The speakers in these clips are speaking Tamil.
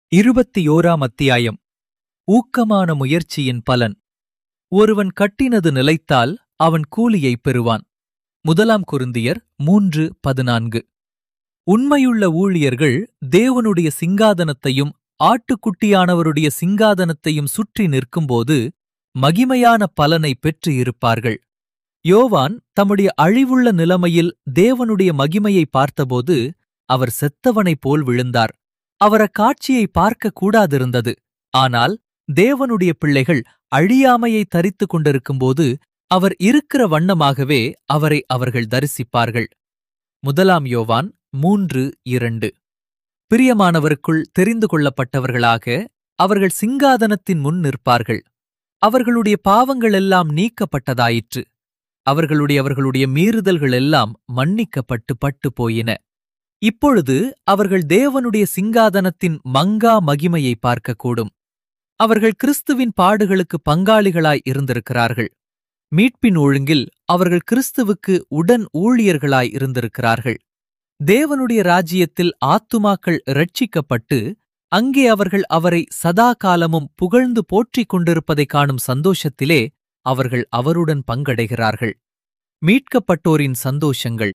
இருபத்தியோராம் அத்தியாயம் ஊக்கமான முயற்சியின் பலன் ஒருவன் கட்டினது நிலைத்தால் அவன் கூலியைப் பெறுவான் முதலாம் குருந்தியர் மூன்று பதினான்கு உண்மையுள்ள ஊழியர்கள் தேவனுடைய சிங்காதனத்தையும் ஆட்டுக்குட்டியானவருடைய சிங்காதனத்தையும் சுற்றி நிற்கும்போது மகிமையான பலனை பெற்று இருப்பார்கள் யோவான் தம்முடைய அழிவுள்ள நிலைமையில் தேவனுடைய மகிமையை பார்த்தபோது அவர் செத்தவனைப் போல் விழுந்தார் அவர் அக்காட்சியை பார்க்க கூடாதிருந்தது ஆனால் தேவனுடைய பிள்ளைகள் அழியாமையை தரித்துக் கொண்டிருக்கும்போது அவர் இருக்கிற வண்ணமாகவே அவரை அவர்கள் தரிசிப்பார்கள் முதலாம் யோவான் மூன்று இரண்டு பிரியமானவருக்குள் தெரிந்து கொள்ளப்பட்டவர்களாக அவர்கள் சிங்காதனத்தின் முன் நிற்பார்கள் அவர்களுடைய பாவங்களெல்லாம் நீக்கப்பட்டதாயிற்று அவர்களுடைய அவர்களுடைய மீறுதல்கள் எல்லாம் மன்னிக்கப்பட்டு பட்டு போயின இப்பொழுது அவர்கள் தேவனுடைய சிங்காதனத்தின் மங்கா மகிமையை பார்க்கக்கூடும் அவர்கள் கிறிஸ்துவின் பாடுகளுக்கு பங்காளிகளாய் இருந்திருக்கிறார்கள் மீட்பின் ஒழுங்கில் அவர்கள் கிறிஸ்துவுக்கு உடன் ஊழியர்களாய் இருந்திருக்கிறார்கள் தேவனுடைய ராஜ்யத்தில் ஆத்துமாக்கள் இரட்சிக்கப்பட்டு அங்கே அவர்கள் அவரை சதா காலமும் புகழ்ந்து போற்றிக் கொண்டிருப்பதைக் காணும் சந்தோஷத்திலே அவர்கள் அவருடன் பங்கடைகிறார்கள் மீட்கப்பட்டோரின் சந்தோஷங்கள்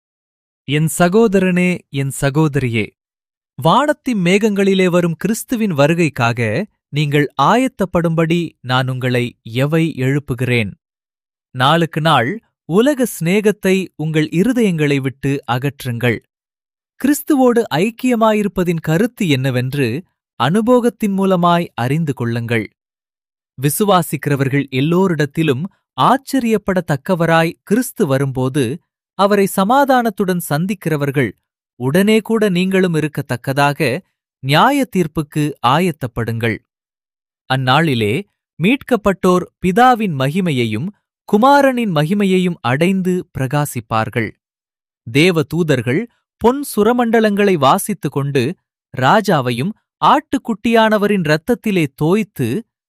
என் சகோதரனே என் சகோதரியே வானத்தின் மேகங்களிலே வரும் கிறிஸ்துவின் வருகைக்காக நீங்கள் ஆயத்தப்படும்படி நான் உங்களை எவை எழுப்புகிறேன் நாளுக்கு நாள் உலக சிநேகத்தை உங்கள் இருதயங்களை விட்டு அகற்றுங்கள் கிறிஸ்துவோடு ஐக்கியமாயிருப்பதின் கருத்து என்னவென்று அனுபோகத்தின் மூலமாய் அறிந்து கொள்ளுங்கள் விசுவாசிக்கிறவர்கள் எல்லோரிடத்திலும் ஆச்சரியப்படத்தக்கவராய் கிறிஸ்து வரும்போது அவரை சமாதானத்துடன் சந்திக்கிறவர்கள் உடனே கூட நீங்களும் இருக்கத்தக்கதாக நியாய தீர்ப்புக்கு ஆயத்தப்படுங்கள் அந்நாளிலே மீட்கப்பட்டோர் பிதாவின் மகிமையையும் குமாரனின் மகிமையையும் அடைந்து பிரகாசிப்பார்கள் தேவ தூதர்கள் பொன் சுரமண்டலங்களை வாசித்துக் கொண்டு ராஜாவையும் ஆட்டுக்குட்டியானவரின் இரத்தத்திலே தோய்த்து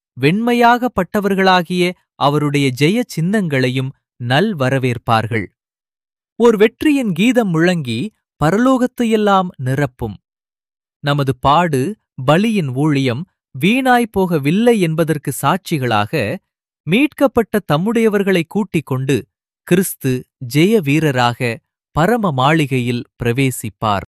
வெண்மையாகப்பட்டவர்களாகிய அவருடைய ஜெய சின்னங்களையும் நல் வரவேற்பார்கள் ஓர் வெற்றியின் கீதம் முழங்கி பரலோகத்தையெல்லாம் நிரப்பும் நமது பாடு பலியின் ஊழியம் வீணாய்ப் போகவில்லை என்பதற்கு சாட்சிகளாக மீட்கப்பட்ட தம்முடையவர்களை கூட்டிக் கொண்டு கிறிஸ்து ஜெய வீரராக பரம மாளிகையில் பிரவேசிப்பார்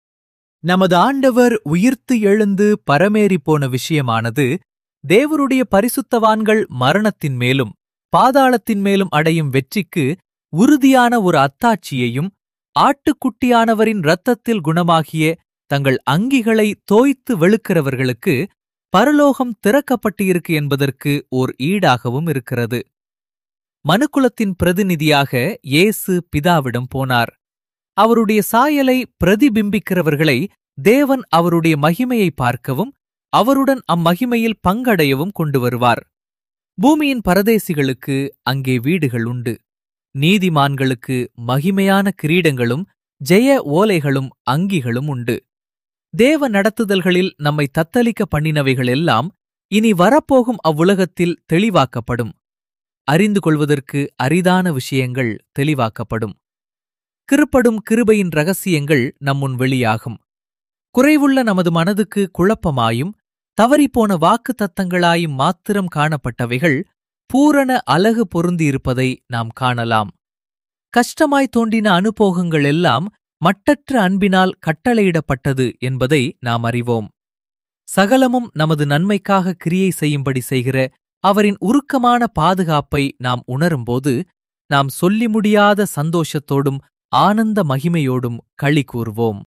நமது ஆண்டவர் உயிர்த்து எழுந்து பரமேறிப் போன விஷயமானது தேவருடைய பரிசுத்தவான்கள் மரணத்தின் மேலும் பாதாளத்தின் மேலும் அடையும் வெற்றிக்கு உறுதியான ஒரு அத்தாட்சியையும் ஆட்டுக்குட்டியானவரின் இரத்தத்தில் குணமாகிய தங்கள் அங்கிகளை தோய்த்து வெளுக்கிறவர்களுக்கு பரலோகம் திறக்கப்பட்டிருக்கு என்பதற்கு ஓர் ஈடாகவும் இருக்கிறது மனுக்குலத்தின் பிரதிநிதியாக இயேசு பிதாவிடம் போனார் அவருடைய சாயலை பிரதிபிம்பிக்கிறவர்களை தேவன் அவருடைய மகிமையை பார்க்கவும் அவருடன் அம்மகிமையில் பங்கடையவும் கொண்டு வருவார் பூமியின் பரதேசிகளுக்கு அங்கே வீடுகள் உண்டு நீதிமான்களுக்கு மகிமையான கிரீடங்களும் ஜெய ஓலைகளும் அங்கிகளும் உண்டு தேவ நடத்துதல்களில் நம்மை தத்தளிக்க பண்ணினவைகள் எல்லாம் இனி வரப்போகும் அவ்வுலகத்தில் தெளிவாக்கப்படும் அறிந்து கொள்வதற்கு அரிதான விஷயங்கள் தெளிவாக்கப்படும் கிருப்படும் கிருபையின் ரகசியங்கள் நம்முன் வெளியாகும் குறைவுள்ள நமது மனதுக்கு குழப்பமாயும் தவறிப்போன வாக்கு தத்தங்களாயும் மாத்திரம் காணப்பட்டவைகள் பூரண அழகு பொருந்தியிருப்பதை நாம் காணலாம் கஷ்டமாய் தோன்றின அனுபோகங்கள் எல்லாம் மட்டற்ற அன்பினால் கட்டளையிடப்பட்டது என்பதை நாம் அறிவோம் சகலமும் நமது நன்மைக்காக கிரியை செய்யும்படி செய்கிற அவரின் உருக்கமான பாதுகாப்பை நாம் உணரும்போது நாம் சொல்லி முடியாத சந்தோஷத்தோடும் ஆனந்த மகிமையோடும் களி கூறுவோம்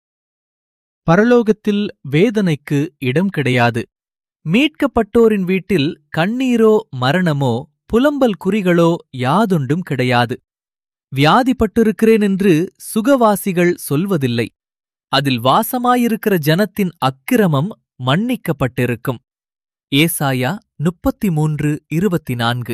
பரலோகத்தில் வேதனைக்கு இடம் கிடையாது மீட்கப்பட்டோரின் வீட்டில் கண்ணீரோ மரணமோ புலம்பல் குறிகளோ யாதொன்றும் கிடையாது வியாதிப்பட்டிருக்கிறேன் என்று சுகவாசிகள் சொல்வதில்லை அதில் வாசமாயிருக்கிற ஜனத்தின் அக்கிரமம் மன்னிக்கப்பட்டிருக்கும் ஏசாயா முப்பத்தி மூன்று இருபத்தி நான்கு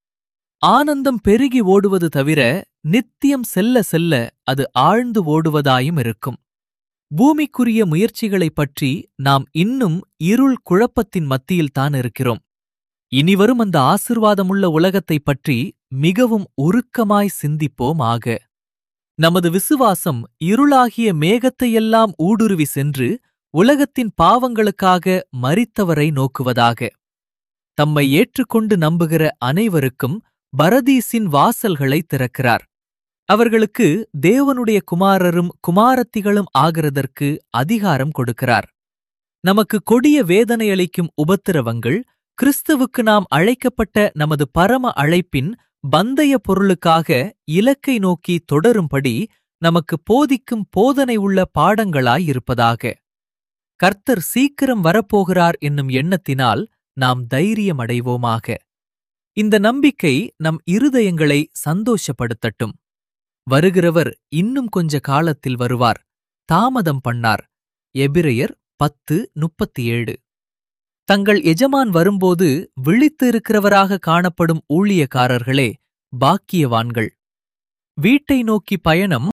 ஆனந்தம் பெருகி ஓடுவது தவிர நித்தியம் செல்ல செல்ல அது ஆழ்ந்து ஓடுவதாயும் இருக்கும் பூமிக்குரிய முயற்சிகளைப் பற்றி நாம் இன்னும் இருள் குழப்பத்தின் மத்தியில்தான் இருக்கிறோம் இனிவரும் அந்த ஆசிர்வாதமுள்ள உலகத்தைப் பற்றி மிகவும் உருக்கமாய் சிந்திப்போம் ஆக நமது விசுவாசம் இருளாகிய மேகத்தையெல்லாம் ஊடுருவி சென்று உலகத்தின் பாவங்களுக்காக மரித்தவரை நோக்குவதாக தம்மை ஏற்றுக்கொண்டு நம்புகிற அனைவருக்கும் பரதீசின் வாசல்களை திறக்கிறார் அவர்களுக்கு தேவனுடைய குமாரரும் குமாரத்திகளும் ஆகிறதற்கு அதிகாரம் கொடுக்கிறார் நமக்கு கொடிய வேதனையளிக்கும் உபத்திரவங்கள் கிறிஸ்துவுக்கு நாம் அழைக்கப்பட்ட நமது பரம அழைப்பின் பந்தய பொருளுக்காக இலக்கை நோக்கி தொடரும்படி நமக்கு போதிக்கும் போதனை உள்ள பாடங்களாயிருப்பதாக கர்த்தர் சீக்கிரம் வரப்போகிறார் என்னும் எண்ணத்தினால் நாம் தைரியமடைவோமாக இந்த நம்பிக்கை நம் இருதயங்களை சந்தோஷப்படுத்தட்டும் வருகிறவர் இன்னும் கொஞ்ச காலத்தில் வருவார் தாமதம் பண்ணார் எபிரையர் பத்து முப்பத்தி ஏழு தங்கள் எஜமான் வரும்போது விழித்து இருக்கிறவராக காணப்படும் ஊழியக்காரர்களே பாக்கியவான்கள் வீட்டை நோக்கி பயணம்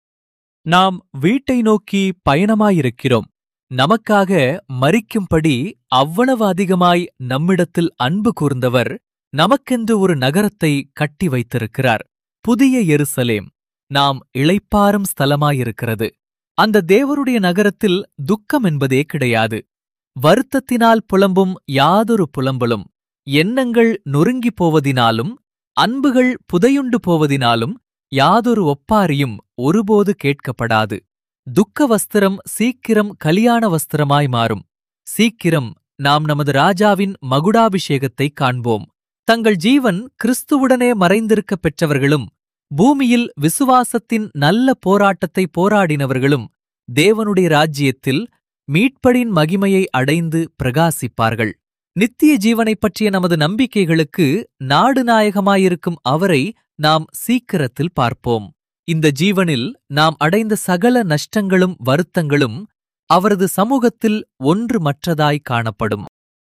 நாம் வீட்டை நோக்கி பயணமாயிருக்கிறோம் நமக்காக மறிக்கும்படி அவ்வளவு அதிகமாய் நம்மிடத்தில் அன்பு கூர்ந்தவர் நமக்கென்று ஒரு நகரத்தை கட்டி வைத்திருக்கிறார் புதிய எருசலேம் நாம் இளைப்பாறும் ஸ்தலமாயிருக்கிறது அந்த தேவருடைய நகரத்தில் துக்கம் என்பதே கிடையாது வருத்தத்தினால் புலம்பும் யாதொரு புலம்பலும் எண்ணங்கள் நொறுங்கிப் போவதினாலும் அன்புகள் புதையுண்டு போவதினாலும் யாதொரு ஒப்பாரியும் ஒருபோது கேட்கப்படாது துக்க வஸ்திரம் சீக்கிரம் கலியாண வஸ்திரமாய் மாறும் சீக்கிரம் நாம் நமது ராஜாவின் மகுடாபிஷேகத்தை காண்போம் தங்கள் ஜீவன் கிறிஸ்துவுடனே மறைந்திருக்கப் பெற்றவர்களும் பூமியில் விசுவாசத்தின் நல்ல போராட்டத்தை போராடினவர்களும் தேவனுடைய ராஜ்யத்தில் மீட்படின் மகிமையை அடைந்து பிரகாசிப்பார்கள் நித்திய ஜீவனைப் பற்றிய நமது நம்பிக்கைகளுக்கு நாடு நாயகமாயிருக்கும் அவரை நாம் சீக்கிரத்தில் பார்ப்போம் இந்த ஜீவனில் நாம் அடைந்த சகல நஷ்டங்களும் வருத்தங்களும் அவரது சமூகத்தில் ஒன்று மற்றதாய் காணப்படும்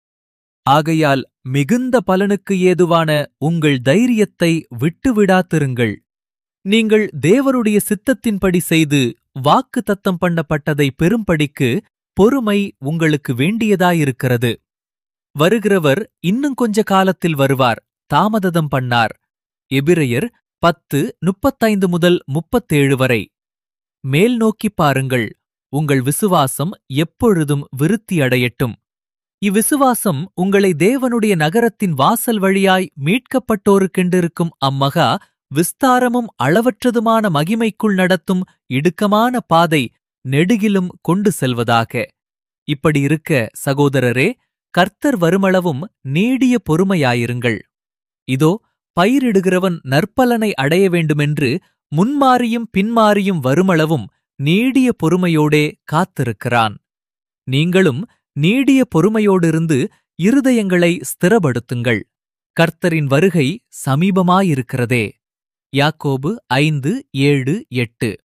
ஆகையால் மிகுந்த பலனுக்கு ஏதுவான உங்கள் தைரியத்தை விட்டுவிடாதிருங்கள் நீங்கள் தேவருடைய சித்தத்தின்படி செய்து வாக்கு தத்தம் பண்ணப்பட்டதை பெரும்படிக்கு பொறுமை உங்களுக்கு வேண்டியதாயிருக்கிறது வருகிறவர் இன்னும் கொஞ்ச காலத்தில் வருவார் தாமதம் பண்ணார் எபிரையர் பத்து முப்பத்தைந்து முதல் முப்பத்தேழு வரை மேல் நோக்கிப் பாருங்கள் உங்கள் விசுவாசம் எப்பொழுதும் விருத்தியடையட்டும் இவ்விசுவாசம் உங்களை தேவனுடைய நகரத்தின் வாசல் வழியாய் மீட்கப்பட்டோருக்கென்றிருக்கும் அம்மகா விஸ்தாரமும் அளவற்றதுமான மகிமைக்குள் நடத்தும் இடுக்கமான பாதை நெடுகிலும் கொண்டு செல்வதாக இப்படி இருக்க சகோதரரே கர்த்தர் வருமளவும் நீடிய பொறுமையாயிருங்கள் இதோ பயிரிடுகிறவன் நற்பலனை அடைய வேண்டுமென்று முன்மாறியும் பின்மாறியும் வருமளவும் நீடிய பொறுமையோடே காத்திருக்கிறான் நீங்களும் நீடிய பொறுமையோடிருந்து இருதயங்களை ஸ்திரப்படுத்துங்கள் கர்த்தரின் வருகை சமீபமாயிருக்கிறதே யாக்கோபு ஐந்து ஏழு எட்டு